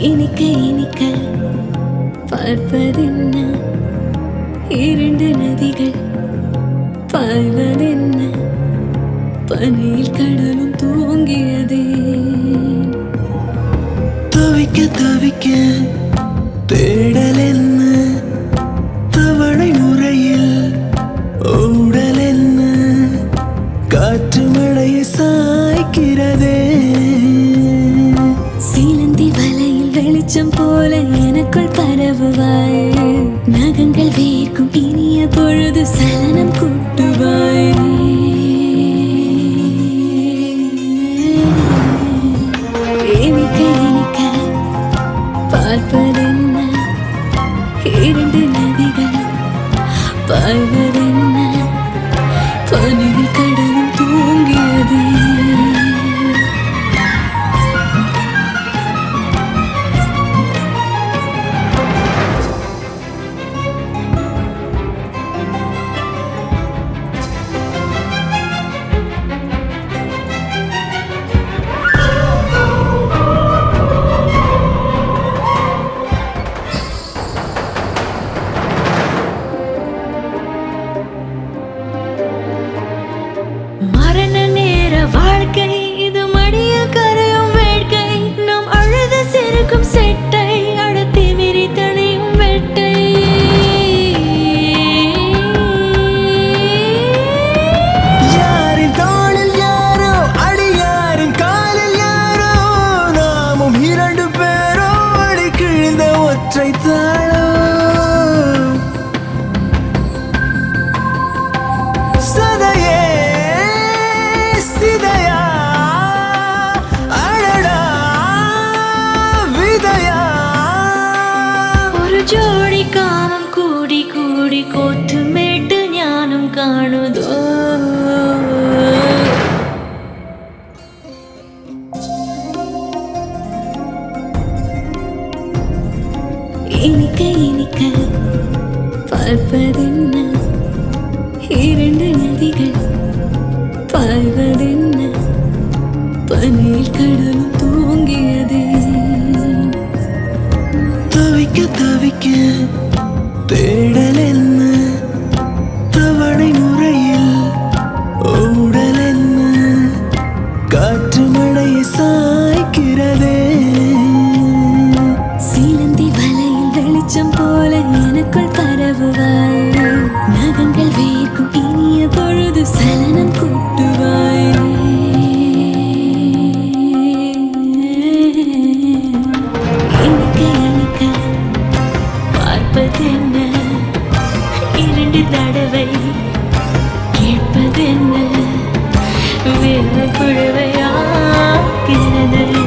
இனிக்க இனிக்க பார்ப்பதென்ன இரண்டு நதிகள் பாய்வதென்ன பனியில் கடலும் தூங்கியதே தவிக்க தவிக்க தேடல் என்ன தவணை முறையில் ஊடல் என்ன காற்று மழையை சாய்க்கிறதே சீலந்தி வலையில் வெளிச்சம் போல எனக்குள் பரவுவாய் நகங்கள் வேர்க்கும் இனிய பொழுது சலனம் கூட்டுவாய் இனிக்க இனிக்க பார்ப்பதென்ன இரண்டு நதிகள் பாய்வதென்ன பனியில் கடலும் தூங்கியதே மரண நேர வாழ்க்கை இது மடியில் கரையும் வேட்கை நாம் அழுது சிறுக்கும் செட்டை அடத்தி விரித்தனையும் வெட்டை யாரின் தோளில் யாரோ அடியாரின் காலில் யாரோ நாமும் இரண்டு பேரோ அடி கிழிந்த ஒற்றை தாளம் சதையே சிதையா அடடா விதையா ഒരു ജോഡി കാമം കൂടി കൂടി കോത്തുമേട്ട് ഞാനും കാണുതോ இனிக்க இனிக்க பார்ப்பதென்ன இரண்டு நதிகள் பாய்வதென்ன பனியில் கடலும் தூங்கியதே தவிக்க தவிக்க தேடல் என்ன தவணை முறையில் ஊடல் என்ன காற்று மழையை சாய்க்கிறதே சீலந்தி வலையில் வெளிச்சம் போல எனக்குள் பரவுவாய் நகங்கள் வேர்க்கும் இனிய பொழுது சலனம் கூட்டுவாய் இனிக்க இனிக்க பார்ப்பதென்ன இரண்டு தடவை கேட்பதென்ன வேறு குழுவையாகிறது